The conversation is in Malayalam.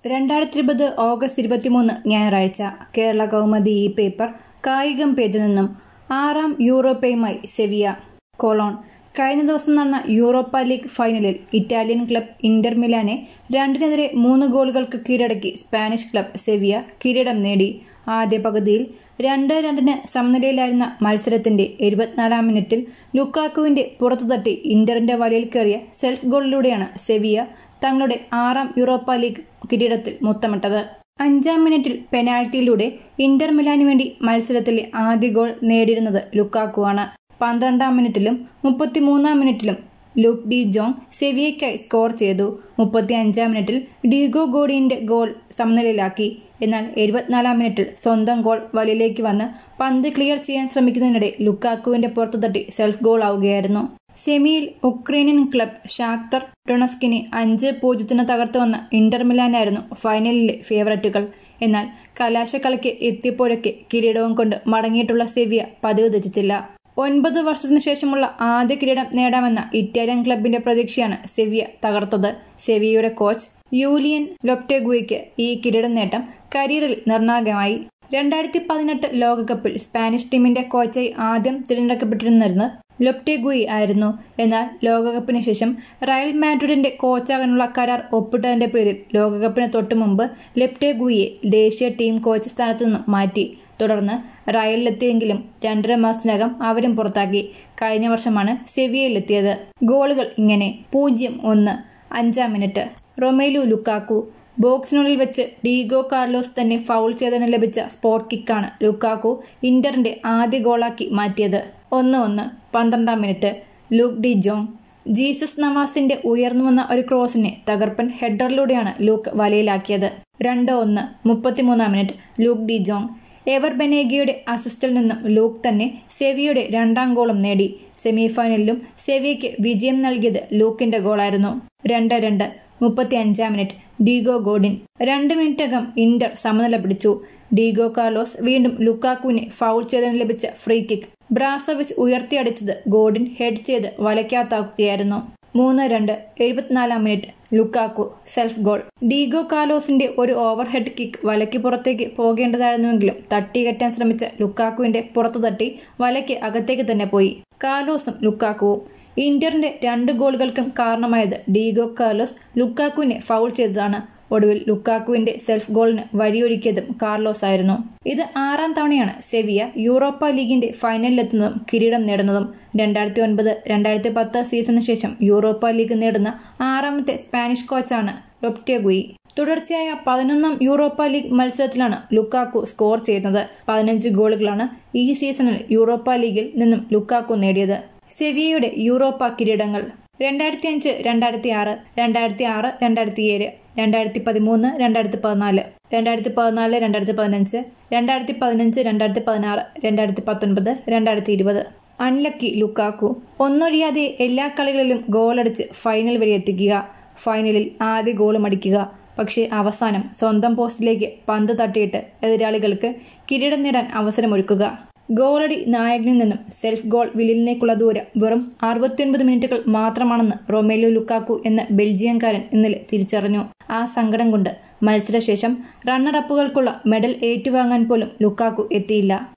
രണ്ടായിരത്തി ഇരുപത് ഓഗസ്റ്റ് ഇരുപത്തിമൂന്ന് ഞായറാഴ്ച കേരള കൗമുദി ഈ പേപ്പർ കായികം പേജിൽ നിന്നും ആറാം യൂറോപ്പയുമായി സെവിയ കോളോൺ കഴിഞ്ഞ ദിവസം നടന്ന യൂറോപ്പ ലീഗ് ഫൈനലിൽ ഇറ്റാലിയൻ ക്ലബ് ഇന്റർ മിലാനെ രണ്ടിനെതിരെ മൂന്ന് ഗോളുകൾക്ക് കീഴടക്കി സ്പാനിഷ് ക്ലബ് സെവിയ കിരീടം നേടി ആദ്യ പകുതിയിൽ രണ്ട് രണ്ടിന് സമനിലയിലായിരുന്ന മത്സരത്തിന്റെ എഴുപത്തിനാലാം മിനിറ്റിൽ ലുക്കാക്കുവിന്റെ പുറത്തുതട്ടി ഇന്ററിന്റെ വലയിൽ കയറിയ സെൽഫ് ഗോളിലൂടെയാണ് സെവിയ തങ്ങളുടെ ആറാം യൂറോപ്പ ലീഗ് കിരീടത്തിൽ മുത്തമിട്ടത് അഞ്ചാം മിനിറ്റിൽ പെനാൽറ്റിയിലൂടെ ഇന്റർ മിലാനു വേണ്ടി മത്സരത്തിലെ ആദ്യ ഗോൾ നേടിയിരുന്നത് ലുക്കാക്കുവാണ് പന്ത്രണ്ടാം മിനിറ്റിലും മുപ്പത്തിമൂന്നാം മിനിറ്റിലും ലൂക്ക് ഡി ജോങ് സെവിയയ്ക്കായി സ്കോർ ചെയ്തു മുപ്പത്തി അഞ്ചാം മിനിറ്റിൽ ഡീഗോ ഗോഡിന്റെ ഗോൾ സമനിലയിലാക്കി എന്നാൽ എഴുപത്തിനാലാം മിനിറ്റിൽ സ്വന്തം ഗോൾ വലയിലേക്ക് വന്ന് പന്ത് ക്ലിയർ ചെയ്യാൻ ശ്രമിക്കുന്നതിനിടെ ലുക്കാക്കുവിന്റെ പുറത്തു തട്ടി സെൽഫ് ഗോൾ ആവുകയായിരുന്നു സെമിയിൽ ഉക്രൈനിയൻ ക്ലബ് ഷാക്തർ ഡൊണസ്കിനെ അഞ്ച് പൂജ്യത്തിന് തകർത്തു വന്ന ഇന്റർ മിലാനായിരുന്നു ഫൈനലിലെ ഫേവററ്റുകൾ എന്നാൽ കലാശക്കളിക്ക് എത്തിയപ്പോഴൊക്കെ കിരീടവും കൊണ്ട് മടങ്ങിയിട്ടുള്ള സെവിയ പതിവ് തെറ്റിച്ചില്ല ഒൻപത് വർഷത്തിനു ശേഷമുള്ള ആദ്യ കിരീടം നേടാമെന്ന ഇറ്റാലിയൻ ക്ലബിന്റെ പ്രതീക്ഷയാണ് സെവിയ തകർത്തത് സെവിയയുടെ കോച്ച് യൂലിയൻ ലൊപ്റ്റെഗുയ്ക്ക് ഈ കിരീടം നേട്ടം കരിയറിൽ നിർണായകമായി രണ്ടായിരത്തി പതിനെട്ട് ലോകകപ്പിൽ സ്പാനിഷ് ടീമിന്റെ കോച്ചായി ആദ്യം തിരഞ്ഞെടുക്കപ്പെട്ടിരുന്നത് ലൊപ്റ്റെഗുയി ആയിരുന്നു എന്നാൽ ലോകകപ്പിന് ശേഷം റയൽ മാഡ്രിഡിന്റെ കോച്ചാകാനുള്ള കരാർ ഒപ്പിട്ടതിന്റെ പേരിൽ ലോകകപ്പിന് തൊട്ടു മുമ്പ് ലെപ്റ്റെഗുയിയെ ദേശീയ ടീം കോച്ച് സ്ഥാനത്തു നിന്നും മാറ്റി തുടർന്ന് റയലിലെത്തിയെങ്കിലും രണ്ടര മാസത്തിനകം അവരും പുറത്താക്കി കഴിഞ്ഞ വർഷമാണ് സെവിയയിലെത്തിയത് ഗോളുകൾ ഇങ്ങനെ പൂജ്യം ഒന്ന് അഞ്ചാം മിനിറ്റ് റൊമേലു ലുക്കാക്കു ബോക്സിനുള്ളിൽ വെച്ച് ഡീഗോ കാർലോസ് തന്നെ ഫൗൾ ചെയ്തതിന് ലഭിച്ച സ്പോട്ട് കിക്കാണ് ലുക്കാക്കു ഇന്ററിന്റെ ആദ്യ ഗോളാക്കി മാറ്റിയത് ഒന്ന് ഒന്ന് പന്ത്രണ്ടാം minute Luuk de Jong Jesus നവാസിന്റെ ഉയർന്നു വന്ന ഒരു ക്രോസിനെ തകർപ്പൻ ഹെഡറിലൂടെയാണ് ലൂക്ക് വലയിലാക്കിയത് രണ്ട് ഒന്ന് മുപ്പത്തിമൂന്നാം minute Luuk de Jong Ever ബെനേഗിയുടെ അസിസ്റ്റിൽ നിന്നും ലൂക്ക് തന്നെ സെവിയുടെ രണ്ടാം ഗോളും നേടി സെമിഫൈനലിലും സെവിയയ്ക്ക് വിജയം നൽകിയത് ലൂക്കിന്റെ ഗോളായിരുന്നു രണ്ട് രണ്ട് മുപ്പത്തി അഞ്ചാം മിനിറ്റ് ഡീഗോ ഗോഡിൻ രണ്ട് മിനിറ്റകം ഇന്റർ സമനില പിടിച്ചു ഡീഗോ കാർലോസ് വീണ്ടും ലുക്കാക്കുവിനെ ഫൗൾ ചെയ്തതിന് ലഭിച്ച ഫ്രീ കിക്ക് ബ്രാസോവിച്ച് ഉയർത്തിയടിച്ചത് ഗോഡിൻ ഹെഡ് ചെയ്ത് വലയ്ക്കകത്താക്കുകയായിരുന്നു മൂന്ന് രണ്ട് എഴുപത്തിനാലാം minute Lukaku self goal Diego കാലോസിന്റെ ഒരു ഓവർ ഹെഡ് കിക്ക് വലയ്ക്ക് പുറത്തേക്ക് പോകേണ്ടതായിരുന്നുവെങ്കിലും തട്ടികറ്റാൻ ശ്രമിച്ച ലുക്കാക്കുവിന്റെ പുറത്തു തട്ടി വലയ്ക്ക് അകത്തേക്ക് തന്നെ പോയി കാലോസും ലുക്കാക്കുവും ഇന്ററിന്റെ രണ്ട് ഗോളുകൾക്കും കാരണമായത് ഡീഗോ കാർലോസ് ലുക്കാക്കുവിനെ ഫൗൾ ചെയ്തതാണ് ഒടുവിൽ ലുക്കാക്കുവിന്റെ സെൽഫ് ഗോളിന് വഴിയൊരുക്കിയതും കാർലോസ് ആയിരുന്നു ഇത് ആറാം തവണയാണ് സെവിയ യൂറോപ്പ ലീഗിന്റെ ഫൈനലിലെത്തുന്നതും കിരീടം നേടുന്നതും രണ്ടായിരത്തി ഒൻപത് രണ്ടായിരത്തി പത്ത് സീസണിന് ശേഷം യൂറോപ്പ ലീഗ് നേടുന്ന ആറാമത്തെ സ്പാനിഷ് കോച്ചാണ് ലൊപ്റ്റെഗുയി തുടർച്ചയായ പതിനൊന്നാം യൂറോപ്പ ലീഗ് മത്സരത്തിലാണ് ലുക്കാക്കു സ്കോർ ചെയ്യുന്നത് പതിനഞ്ച് ഗോളുകളാണ് ഈ സീസണിൽ യൂറോപ്പ ലീഗിൽ നിന്നും ലുക്കാക്കു നേടിയത് സെവിയയുടെ യൂറോപ്പ കിരീടങ്ങൾ രണ്ടായിരത്തി അഞ്ച് രണ്ടായിരത്തി ആറ് രണ്ടായിരത്തി ആറ് രണ്ടായിരത്തി ഏഴ് രണ്ടായിരത്തി പതിമൂന്ന് രണ്ടായിരത്തി പതിനാല് രണ്ടായിരത്തി പതിനാല് രണ്ടായിരത്തി പതിനഞ്ച് രണ്ടായിരത്തി പതിനഞ്ച് രണ്ടായിരത്തി പതിനാറ് രണ്ടായിരത്തി പത്തൊൻപത് രണ്ടായിരത്തി ഇരുപത് അൺലക്കി ലുക്കാക്കു ഒന്നൊഴിയാതെ എല്ലാ കളികളിലും ഗോളടിച്ച് ഫൈനൽ വരെ എത്തിക്കുക ഫൈനലിൽ ആദ്യ ഗോളും അടിക്കുക പക്ഷേ അവസാനം സ്വന്തം പോസ്റ്റിലേക്ക് പന്ത് തട്ടിയിട്ട് എതിരാളികൾക്ക് കിരീടം നേടാൻ അവസരമൊരുക്കുക ഗോളടി നായകനിൽ നിന്നും സെൽഫ് ഗോൾ വില്ലിലേക്കുള്ള ദൂരം വെറും അറുപത്തിയൊൻപത് മിനിറ്റുകൾ മാത്രമാണെന്ന് റൊമേലോ ലുക്കാക്കു എന്ന ബെൽജിയംകാരൻ ഇന്നലെ തിരിച്ചറിഞ്ഞു ആ സങ്കടം കൊണ്ട് മത്സരശേഷം റണ്ണറപ്പുകൾക്കുള്ള മെഡൽ ഏറ്റുവാങ്ങാൻ പോലും ലുക്കാക്കു എത്തിയില്ല